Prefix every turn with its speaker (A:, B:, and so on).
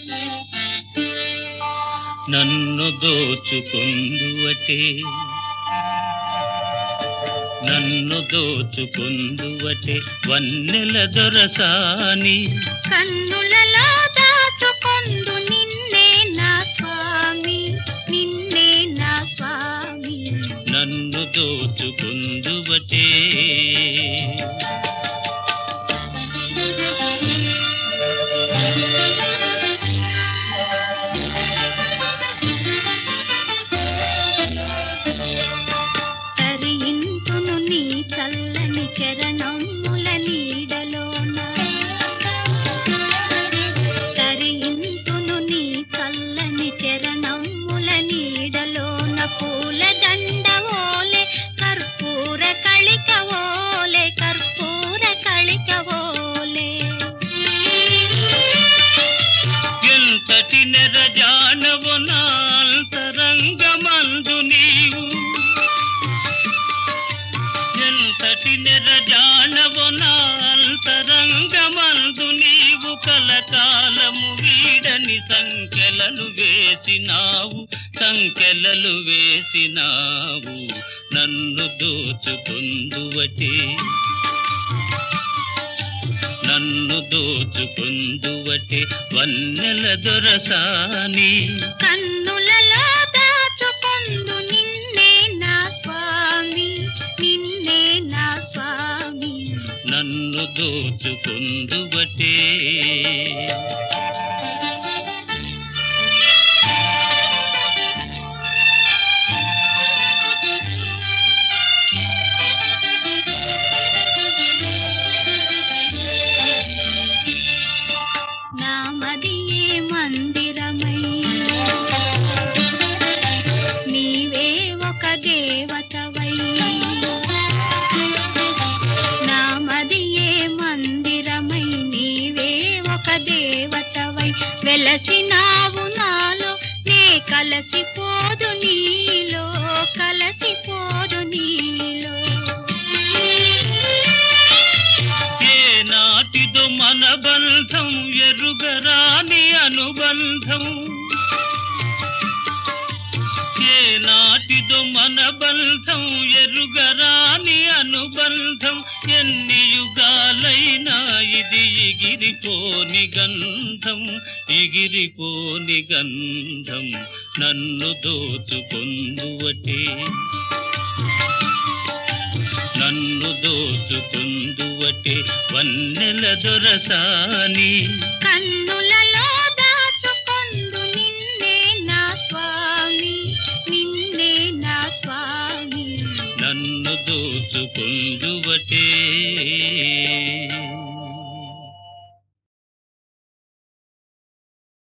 A: నన్ను దోచుకుందువటే నన్ను దోచుకుందువటే వన్నెల దొరసాని
B: కన్నులలో దాచుకొందు నిన్నే నా స్వామి నిన్నే నా స్వామి
A: నన్ను దోచుకుందువటే
B: తరింతును నీ చల్లని చరణముల నీడలోన తరింతును నీ చల్లని చరణముల నీడలోన పూల దండవోలే కర్పూర కళికవోలే కర్పూర కళికవోలే
A: ఎంతటి నెరజానవు నా అంతరంగమందు నీవు ఎంతటి నెరజానవు నా అంతరంగమందు నీవు కలకాలము వీడని సంఖ్యలను వేసినావు సంఖ్యలలు వేసినావు నన్ను దోచుకుందువటే నన్ను దోచుకుందువటే వన్నెల దొరసాని
B: కన్నులలో దాచుకొందు నిన్నే నా స్వామి నిన్నే నా స్వామి
A: నన్ను దోచుకుందువటే
B: నామదియే మందిరమై నీవే ఒక దేవతవై నామదియే మందిరమై నీవే ఒక దేవతవై వెలసినావు నాలో నే కలసిపోదు నీలో కలసిపోదు నీలో
A: ఏ నాటిదో మన బంధం ఎరుగరాని అనుబంధం ఏ నాటిదో మన బంధం ఎరుగరాని అనుబంధం ఎన్ని యుగాలైనా ఇది ఎగిరిపోని గంధం ఎగిరిపోని గంధం నన్ను దోచుకొందువటే నన్ను దోచుకుందువటే వన్నెల దొరసాని
B: కన్నులలో దాచుకొందు నిన్నే నా స్వామి నిన్నే నా స్వామి
A: నన్ను దోచుకుందు